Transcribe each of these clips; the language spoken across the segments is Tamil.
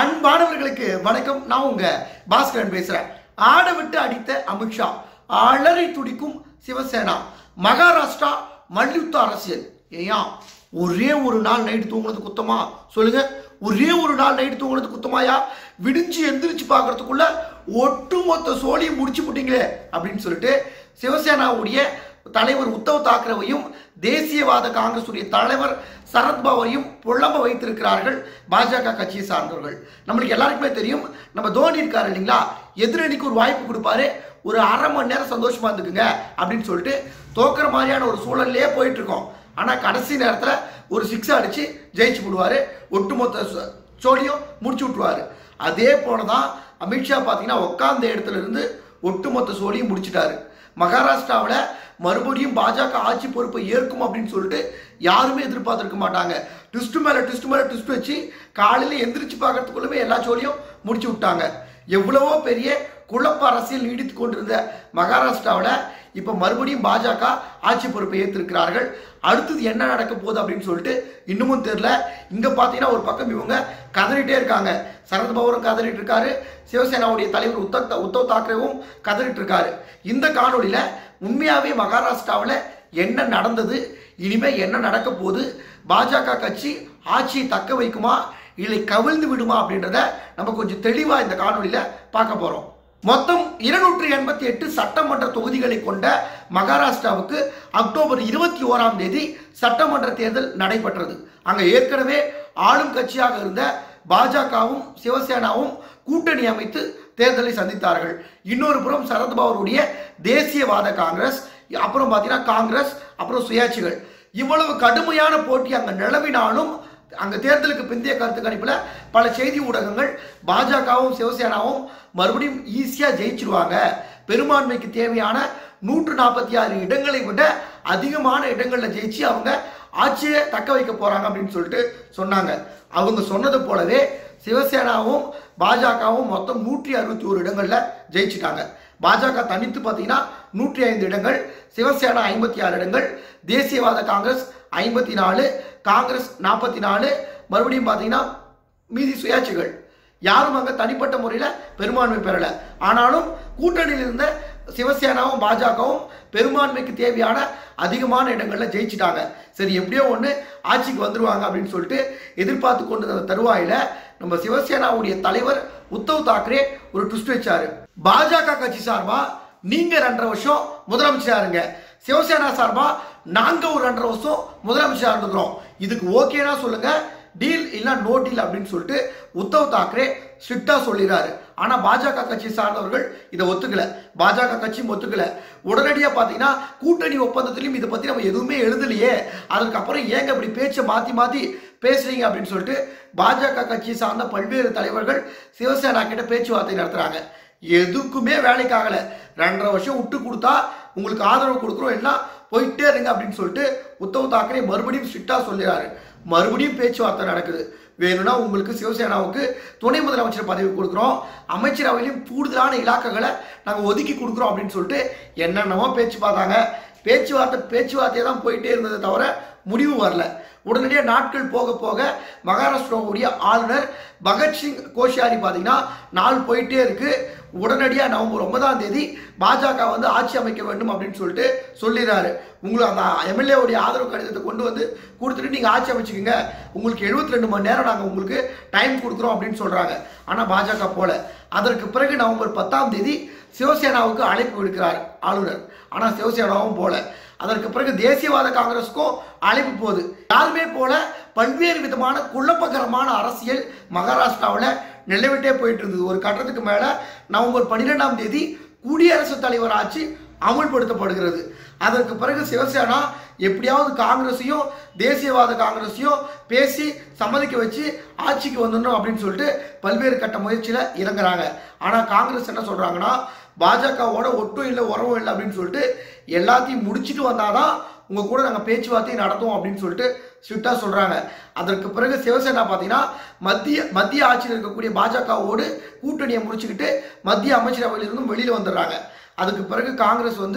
அன்பானவர்களுக்கு வணக்கம் நான் உங்க பாஸ்கரன் பேசுறேன் ஆட விட்டு அடித்த அமித்ஷா அலறி துடிக்கும் சிவசேனா மகாராஷ்டிரா மல்யுத்த அரசியல் ஏயா ஒரே ஒரு நாள் நைட்டு தூங்குனது குத்தமா சொல்லுங்க ஒரே ஒரு நாள் நைட்டு தூங்குனது குத்தமாயா விடிஞ்சு எந்திரிச்சு பார்க்கறதுக்குள்ள ஒட்டுமொத்த சோழியும் முடிச்சு போட்டீங்களே அப்படின்னு சொல்லிட்டு சிவசேனாவுடைய தலைவர் உத்தவ் தாக்கரேவையும் தேசியவாத காங்கிரசுடைய தலைவர் சரத்பவரையும் புலம்ப வைத்திருக்கிறார்கள் பாஜக கட்சியை சார்ந்தவர்கள் நம்மளுக்கு எல்லாருக்குமே தெரியும் நம்ம தோனி இருக்காரு இல்லைங்களா எதிரணிக்கு ஒரு வாய்ப்பு கொடுப்பாரு ஒரு அரை மணி நேரம் சந்தோஷமா இருந்துக்குங்க அப்படின்னு சொல்லிட்டு தோக்குற மாதிரியான ஒரு சூழல்லையே போயிட்டு இருக்கோம் ஆனா கடைசி நேரத்துல ஒரு சிக்ஸ் அடிச்சு ஜெயிச்சு விடுவாரு ஒட்டுமொத்த சோ- சோழியும் முடிச்சு விட்டுருவாரு அதே போலதான் அமித்ஷா பார்த்தீங்கன்னா உட்கார்ந்த இடத்துல இருந்து ஒட்டுமொத்த சோழியும் முடிச்சிட்டாரு மகாராஷ்டிராவில் மறுபடியும் பாஜக ஆட்சி பொறுப்பை ஏற்கும் அப்படின்னு சொல்லிட்டு யாருமே எதிர்பார்த்திருக்க மாட்டாங்க ட்விஸ்ட் மேல ட்விஸ்ட் மேல ட்விஸ்ட் வச்சு காலையில எந்திரிச்சு பார்க்கறதுக்குள்ளவே எல்லா சோழியும் முடிச்சு விட்டாங்க எவ்வளவோ பெரிய குழப்ப அரசியல் நீடித்து கொண்டிருந்த மகாராஷ்டிராவில் இப்போ மறுபடியும் பாஜக ஆட்சி பொறுப்பை ஏற்றிருக்கிறார்கள் அடுத்தது என்ன நடக்க போகுது அப்படின்னு சொல்லிட்டு இன்னமும் தெரியல இங்க பார்த்தீங்கன்னா ஒரு பக்கம் இவங்க கதறிட்டே இருக்காங்க சரத்பவரும் கதறிட்டு இருக்காரு சிவசேனாவுடைய தலைவர் உத்தவ் உத்தவ் தாக்கரேவும் கதறிட்டு இருக்காரு இந்த காணொளியில உண்மையாவே மகாராஷ்டிராவில் என்ன நடந்தது இனிமே என்ன நடக்க போகுது பாஜக கட்சி ஆட்சியை தக்க வைக்குமா இல்லை கவிழ்ந்து விடுமா அப்படின்றத நம்ம கொஞ்சம் தெளிவா இந்த காணொளியில பார்க்க போறோம் மொத்தம் இருநூற்றி எண்பத்தி எட்டு சட்டமன்ற தொகுதிகளை கொண்ட மகாராஷ்டிராவுக்கு அக்டோபர் இருபத்தி ஓராம் தேதி சட்டமன்ற தேர்தல் நடைபெற்றது அங்க ஏற்கனவே ஆளும் கட்சியாக இருந்த பாஜகவும் சிவசேனாவும் கூட்டணி அமைத்து தேர்தலை சந்தித்தார்கள் இன்னொரு புறம் சரத்பவருடைய தேசியவாத காங்கிரஸ் அப்புறம் பார்த்தீங்கன்னா காங்கிரஸ் அப்புறம் சுயாட்சிகள் இவ்வளவு கடுமையான போட்டி அங்க நிலவினாலும் அங்க தேர்தலுக்கு பிந்தைய கருத்து கணிப்புல பல செய்தி ஊடகங்கள் பாஜகவும் சிவசேனாவும் மறுபடியும் ஈஸியா ஜெயிச்சிருவாங்க பெரும்பான்மைக்கு தேவையான நூற்று நாற்பத்தி ஆறு இடங்களை விட அதிகமான இடங்கள்ல ஜெயிச்சு அவங்க ஆட்சியை தக்க வைக்க போறாங்க அப்படின்னு சொல்லிட்டு சொன்னாங்க அவங்க சொன்னது போலவே சிவசேனாவும் பாஜகவும் மொத்தம் நூற்றி அறுபத்தி ஒரு இடங்கள்ல ஜெயிச்சிட்டாங்க பாஜக தனித்து பார்த்தீங்கன்னா நூற்றி ஐந்து இடங்கள் சிவசேனா ஐம்பத்தி ஆறு இடங்கள் தேசியவாத காங்கிரஸ் ஐம்பத்தி நாலு காங்கிரஸ் நாற்பத்தி நாலு மறுபடியும் பார்த்தீங்கன்னா மீதி சுயாட்சிகள் யாரும் அங்க தனிப்பட்ட முறையில பெரும்பான்மை பெறல ஆனாலும் கூட்டணியில் இருந்த சிவசேனாவும் பாஜகவும் பெரும்பான்மைக்கு தேவையான அதிகமான இடங்கள்ல ஜெயிச்சிட்டாங்க சரி எப்படியோ ஒண்ணு ஆட்சிக்கு வந்துருவாங்க அப்படின்னு சொல்லிட்டு எதிர்பார்த்து கொண்டிருந்த தருவாயில நம்ம சிவசேனாவுடைய தலைவர் உத்தவ் தாக்கரே ஒரு ட்விஸ்ட் வச்சாரு பாஜக கட்சி சார்பா நீங்க ரெண்டரை வருஷம் முதலமைச்சரா இருங்க சிவசேனா சார்பா நாங்க ஒரு ரெண்டரை வருஷம் முதலமைச்சரா இருந்துக்கிறோம் இதுக்கு ஓகேனா சொல்லுங்க டீல் இல்ல நோ டீல் அப்படின்னு சொல்லிட்டு உத்தவ் தாக்கரே ஸ்ட்ரிக்டா சொல்லிடுறாரு ஆனா பாஜக கட்சி சார்ந்தவர்கள் இதை ஒத்துக்கல பாஜக கட்சியும் ஒத்துக்கல உடனடியா பாத்தீங்கன்னா கூட்டணி ஒப்பந்தத்திலையும் இதை பத்தி நம்ம எதுவுமே எழுதலையே அதுக்கப்புறம் ஏங்க இப்படி பேச்சை மாத்தி மாத்தி பேசுறீங்க அப்படின்னு சொல்லிட்டு பாஜக கட்சி சார்ந்த பல்வேறு தலைவர்கள் சிவசேனா கிட்ட பேச்சுவார்த்தை நடத்துறாங்க எதுக்குமே வேலைக்கு ஆகல ரெண்டரை வருஷம் விட்டு கொடுத்தா உங்களுக்கு ஆதரவு கொடுக்குறோம் எல்லாம் போயிட்டே இருங்க அப்படின்னு சொல்லிட்டு உத்தவ் தாக்கரே மறுபடியும் ஸ்ட்ரிக்டா சொல்லிடுறாரு மறுபடியும் பேச்சுவார்த்தை நடக்குது வேணும்னா உங்களுக்கு சிவசேனாவுக்கு துணை முதலமைச்சர் பதவி கொடுக்குறோம் அமைச்சரவையிலும் கூடுதலான இலாக்காக்களை நாங்கள் ஒதுக்கி கொடுக்குறோம் அப்படின்னு சொல்லிட்டு என்னென்னமோ பேச்சு பார்த்தாங்க பேச்சுவார்த்தை பேச்சுவார்த்தையே தான் போயிட்டே இருந்ததை தவிர முடிவு வரல உடனடியாக நாட்கள் போக போக மகாராஷ்டிராவுடைய ஆளுநர் பகத்சிங் கோஷியாரி பார்த்தீங்கன்னா நாள் போயிட்டே இருக்கு உடனடியாக நவம்பர் ஒன்பதாம் தேதி பாஜக வந்து ஆட்சி அமைக்க வேண்டும் அப்படின்னு சொல்லிட்டு சொல்லிடுறாரு உங்களுக்கு அந்த எம்எல்ஏவுடைய ஆதரவு கடிதத்தை கொண்டு வந்து கொடுத்துட்டு நீங்கள் ஆட்சி அமைச்சுக்கோங்க உங்களுக்கு 72 ரெண்டு மணி நேரம் நாங்கள் உங்களுக்கு டைம் கொடுக்குறோம் அப்படின்னு சொல்கிறாங்க ஆனால் பாஜக போல அதற்கு பிறகு நவம்பர் பத்தாம் தேதி சிவசேனாவுக்கு அழைப்பு விடுக்கிறார் ஆளுநர் ஆனால் சிவசேனாவும் போல அதற்கு பிறகு தேசியவாத காங்கிரஸுக்கும் அழைப்பு போகுது யாருமே போல பல்வேறு விதமான குழப்பகரமான அரசியல் மகாராஷ்டிராவில் நிலவிட்டே போயிட்டு இருந்தது ஒரு கட்டத்துக்கு மேல நவம்பர் பன்னிரெண்டாம் தேதி குடியரசுத் தலைவர் ஆட்சி அமுல்படுத்தப்படுகிறது அதற்கு பிறகு சிவசேனா எப்படியாவது காங்கிரஸையும் தேசியவாத காங்கிரஸையும் பேசி சம்மதிக்க வச்சு ஆட்சிக்கு வந்துடணும் அப்படின்னு சொல்லிட்டு பல்வேறு கட்ட முயற்சியில இறங்குறாங்க ஆனா காங்கிரஸ் என்ன சொல்றாங்கன்னா பாஜகவோட ஒட்டும் இல்லை உறவும் இல்லை அப்படின்னு சொல்லிட்டு எல்லாத்தையும் முடிச்சிட்டு வந்தாதான் உங்க கூட நாங்கள் பேச்சுவார்த்தை நடத்துவோம் அப்படின்னு சொல்லிட்டு ஸ்ட்ரிக்டாக சொல்றாங்க அதற்கு பிறகு சிவசேனா பார்த்தீங்கன்னா மத்திய மத்திய ஆட்சியில் இருக்கக்கூடிய பாஜகவோடு கூட்டணியை முடிச்சுக்கிட்டு மத்திய அமைச்சரவையிலிருந்தும் வெளியில் வந்துடுறாங்க அதுக்கு பிறகு காங்கிரஸ் வந்து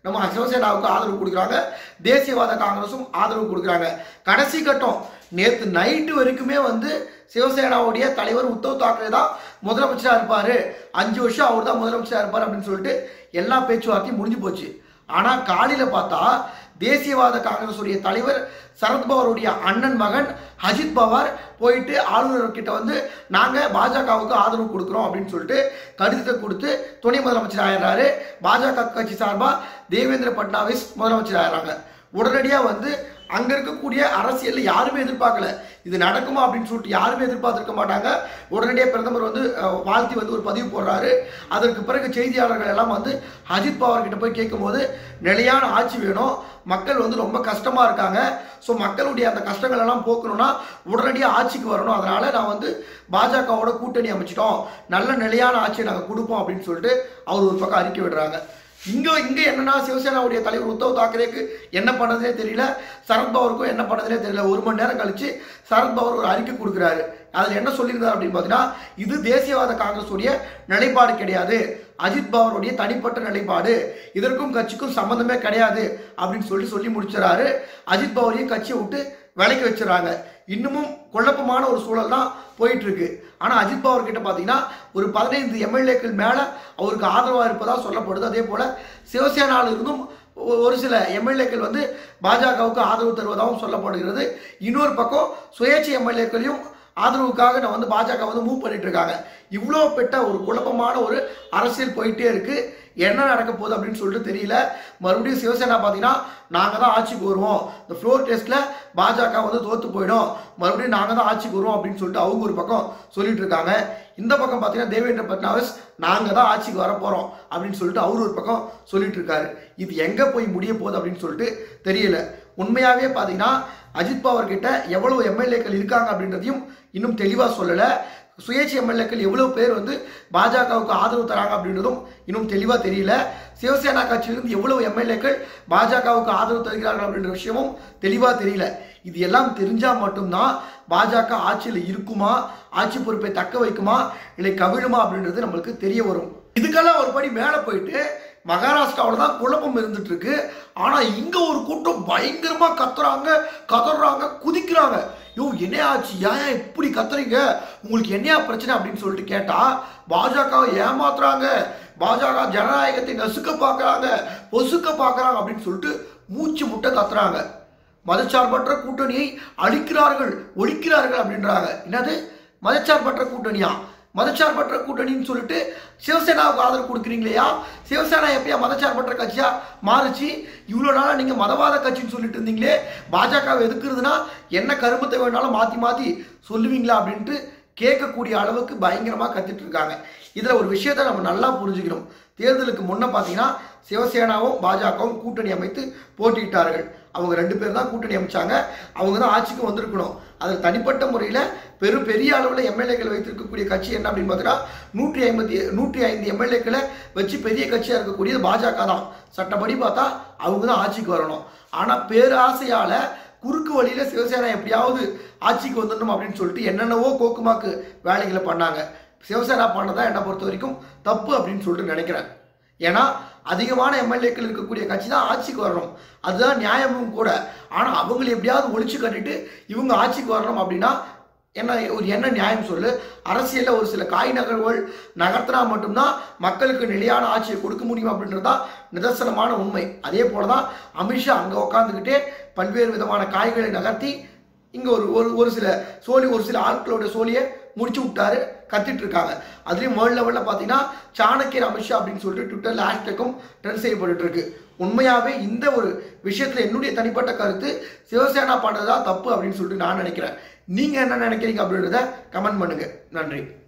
நம்ம சிவசேனாவுக்கு ஆதரவு கொடுக்குறாங்க தேசியவாத காங்கிரஸும் ஆதரவு கொடுக்குறாங்க கடைசி கட்டம் நேற்று நைட்டு வரைக்குமே வந்து சிவசேனாவுடைய தலைவர் உத்தவ் தாக்கரே தான் முதலமைச்சராக இருப்பார் அஞ்சு வருஷம் அவர் தான் முதலமைச்சராக இருப்பார் அப்படின்னு சொல்லிட்டு எல்லா பேச்சுவார்த்தையும் முடிஞ்சு போச்சு ஆனால் காலையில் பார்த்தா தேசியவாத காங்கிரஸுடைய தலைவர் சரத்பவாருடைய அண்ணன் மகன் அஜித் பவார் போயிட்டு ஆளுநர்கிட்ட வந்து நாங்கள் பாஜகவுக்கு ஆதரவு கொடுக்குறோம் அப்படின்னு சொல்லிட்டு கடிதத்தை கொடுத்து துணை முதலமைச்சர் ஆயிடுறாரு பாஜக கட்சி சார்பாக தேவேந்திர பட்னாவிஸ் முதலமைச்சர் ஆயிடுறாங்க உடனடியாக வந்து அங்கே இருக்கக்கூடிய அரசியலில் யாருமே எதிர்பார்க்கல இது நடக்குமா அப்படின்னு சொல்லிட்டு யாருமே எதிர்பார்த்துருக்க மாட்டாங்க உடனடியாக பிரதமர் வந்து அஹ், வாழ்த்தி வந்து ஒரு பதிவு போடுறாரு அதற்கு பிறகு செய்தியாளர்கள் எல்லாம் வந்து அஜித் பவார் கிட்ட போய் கேட்கும்போது நிலையான ஆட்சி வேணும் மக்கள் வந்து ரொம்ப கஷ்டமாக இருக்காங்க ஸோ மக்களுடைய அந்த கஷ்டங்கள் எல்லாம் போக்கணும்னா உடனடியாக ஆட்சிக்கு வரணும் அதனால நான் வந்து பாஜகவோட கூட்டணி அமைச்சிட்டோம் நல்ல நிலையான ஆட்சியை நாங்கள் கொடுப்போம் அப்படின்னு சொல்லிட்டு அவர் ஒரு பக்கம் அறிக்கை விடுறாங்க இங்க இங்க என்னன்னா சிவசேனாவுடைய தலைவர் உத்தவ் தாக்கரேக்கு என்ன பண்ணதுனே தெரியல சரத்பவருக்கும் என்ன பண்ணதுனே தெரியல ஒரு மணி நேரம் கழிச்சு சரத்பவர் ஒரு அறிக்கை கொடுக்குறாரு அதில் என்ன சொல்லியிருந்தார் அப்படின்னு பார்த்தீங்கன்னா இது தேசியவாத காங்கிரஸுடைய நிலைப்பாடு கிடையாது அஜித் பவருடைய தனிப்பட்ட நிலைப்பாடு இதற்கும் கட்சிக்கும் சம்மந்தமே கிடையாது அப்படின்னு சொல்லி சொல்லி முடிச்சிடறாரு அஜித் பவரையும் கட்சியை விட்டு விலைக்கு வச்சிடறாங்க இன்னமும் குழப்பமான ஒரு சூழல் தான் போயிட்டு இருக்கு ஆனால் அஜித் பவர் கிட்ட பார்த்தீங்கன்னா ஒரு பதினைந்து எம்எல்ஏக்கள் மேலே அவருக்கு ஆதரவாக இருப்பதாக சொல்லப்படுது அதே போல் சிவசேனாவில் இருந்தும் ஒ- ஒரு சில எம்எல்ஏக்கள் வந்து பாஜகவுக்கு ஆதரவு தருவதாகவும் சொல்லப்படுகிறது இன்னொரு பக்கம் சுயேட்சை எம்எல்ஏக்களையும் ஆதரவுக்காக நான் வந்து பாஜக வந்து மூவ் பண்ணிட்டு இருக்காங்க இவ்வளோ பெட்ட ஒரு குழப்பமான ஒரு அரசியல் போயிட்டே இருக்கு என்ன நடக்க போகுது அப்படின்னு சொல்லிட்டு தெரியல மறுபடியும் சிவசேனா பார்த்தீங்கன்னா நாங்கள் தான் ஆட்சிக்கு வருவோம் இந்த ஃப்ளோர் டெஸ்ட்டில் பாஜக வந்து தோத்து போயிடும் மறுபடியும் நாங்கள் தான் ஆட்சிக்கு வருவோம் அப்படின்னு சொல்லிட்டு அவங்க ஒரு பக்கம் சொல்லிட்டு இருக்காங்க இந்த பக்கம் பார்த்தீங்கன்னா தேவேந்திர பட்னாவிஸ் நாங்கள் தான் ஆட்சிக்கு வர போகிறோம் அப்படின்னு சொல்லிட்டு அவர் ஒரு பக்கம் சொல்லிட்டு இருக்காரு இது எங்கே போய் முடிய போகுது அப்படின்னு சொல்லிட்டு தெரியல உண்மையாகவே பார்த்தீங்கன்னா அஜித் பவர் கிட்ட எவ்வளவு எம்எல்ஏக்கள் இருக்காங்க அப்படின்றதையும் இன்னும் தெளிவாக சொல்லலை சுயேட்சை எம்எல்ஏக்கள் எவ்வளோ பேர் வந்து பாஜகவுக்கு ஆதரவு தராங்க அப்படின்றதும் இன்னும் தெளிவாக தெரியல சிவசேனா கட்சியிலிருந்து எவ்வளவு எம்எல்ஏக்கள் பாஜகவுக்கு ஆதரவு தருகிறார்கள் அப்படின்ற விஷயமும் தெளிவாக தெரியல இது எல்லாம் தெரிஞ்சால் மட்டும்தான் பாஜக ஆட்சியில் இருக்குமா ஆட்சி பொறுப்பை தக்க வைக்குமா இல்லை கவிழுமா அப்படின்றது நம்மளுக்கு தெரிய வரும் இதுக்கெல்லாம் ஒரு படி மேலே போயிட்டு மகாராஷ்டிராவில் தான் குழப்பம் இருந்துட்டு இருக்கு ஆனால் இங்கே ஒரு கூட்டம் பயங்கரமாக கத்துறாங்க கதறாங்க குதிக்கிறாங்க யோ என்ன ஆச்சு ஏன் இப்படி கத்துறீங்க உங்களுக்கு என்னையா பிரச்சனை அப்படின்னு சொல்லிட்டு கேட்டா பாஜகவை ஏமாத்துறாங்க பாஜக ஜனநாயகத்தை நசுக்க பார்க்கறாங்க பொசுக்க பார்க்கறாங்க அப்படின்னு சொல்லிட்டு மூச்சு முட்டை கத்துறாங்க மதச்சார்பற்ற கூட்டணியை அழிக்கிறார்கள் ஒழிக்கிறார்கள் அப்படின்றாங்க என்னது மதச்சார்பற்ற கூட்டணியா மதச்சார்பற்ற கூட்டணின்னு சொல்லிட்டு சிவசேனாவுக்கு ஆதரவு கொடுக்குறீங்களேயா சிவசேனா எப்பயா மதச்சார்பற்ற கட்சியா மாறுச்சு இவ்வளோ நாளாக நீங்கள் மதவாத கட்சின்னு சொல்லிட்டு இருந்தீங்களே பாஜகவை எதுக்குறதுனா என்ன கருமத்தை வேணாலும் மாற்றி மாற்றி சொல்லுவீங்களா அப்படின்ட்டு கேட்கக்கூடிய அளவுக்கு பயங்கரமாக கத்திட்டு இருக்காங்க இதில் ஒரு விஷயத்தை நம்ம நல்லா புரிஞ்சுக்கணும் தேர்தலுக்கு முன்ன பார்த்தீங்கன்னா சிவசேனாவும் பாஜகவும் கூட்டணி அமைத்து போட்டியிட்டார்கள் அவங்க ரெண்டு பேர் தான் கூட்டணி அமைச்சாங்க அவங்க தான் ஆட்சிக்கு வந்திருக்கணும் அதில் தனிப்பட்ட முறையில் பெரும் பெரிய அளவில் எம்எல்ஏக்கள் வைத்திருக்கக்கூடிய கட்சி என்ன அப்படின்னு பார்த்தீங்கன்னா நூற்றி ஐம்பத்தி நூற்றி ஐந்து எம்எல்ஏக்களை வச்சு பெரிய கட்சியாக இருக்கக்கூடியது பாஜக தான் சட்டப்படி பார்த்தா அவங்க தான் ஆட்சிக்கு வரணும் ஆனால் பேராசையால் குறுக்கு வழியில் சிவசேனா எப்படியாவது ஆட்சிக்கு வந்துடணும் அப்படின்னு சொல்லிட்டு என்னென்னவோ கோக்குமாக்கு வேலைகளை பண்ணாங்க சிவசேனா பண்ணதான் என்னை பொறுத்த வரைக்கும் தப்பு அப்படின்னு சொல்லிட்டு நினைக்கிறேன் ஏன்னா அதிகமான எம்எல்ஏக்கள் இருக்கக்கூடிய கட்சி தான் ஆட்சிக்கு வரணும் அதுதான் நியாயமும் கூட ஆனால் அவங்களை எப்படியாவது ஒழிச்சு கட்டிட்டு இவங்க ஆட்சிக்கு வரணும் அப்படின்னா என்ன ஒரு என்ன நியாயம் சொல்லு அரசியலில் ஒரு சில காய் நகர்வுகள் நகர்த்தினா மட்டும்தான் மக்களுக்கு நிலையான ஆட்சியை கொடுக்க முடியும் அப்படின்றது தான் நிதர்சனமான உண்மை அதே போல தான் அமித்ஷா அங்கே உட்காந்துக்கிட்டே பல்வேறு விதமான காய்களை நகர்த்தி இங்கே ஒரு ஒரு ஒரு சில சோழி ஒரு சில ஆட்களோட சோழியை முடிச்சு விட்டாரு கத்திட்டு இருக்காங்க அதுலேயும் வேர்ல்ட் லெவலில் பார்த்தீங்கன்னா சாணக்கியர் அமித்ஷா அப்படின்னு சொல்லிட்டு ட்விட்டரில் ஹேஷ்டேக்கும் ட்ரெண்ட் செய்யப்பட்டு இருக்கு உண்மையாகவே இந்த ஒரு விஷயத்தில் என்னுடைய தனிப்பட்ட கருத்து சிவசேனா பண்ணுறதா தப்பு அப்படின்னு சொல்லிட்டு நான் நினைக்கிறேன் நீங்கள் என்ன நினைக்கிறீங்க அப்படின்றத கமெண்ட் பண்ணுங்க நன்றி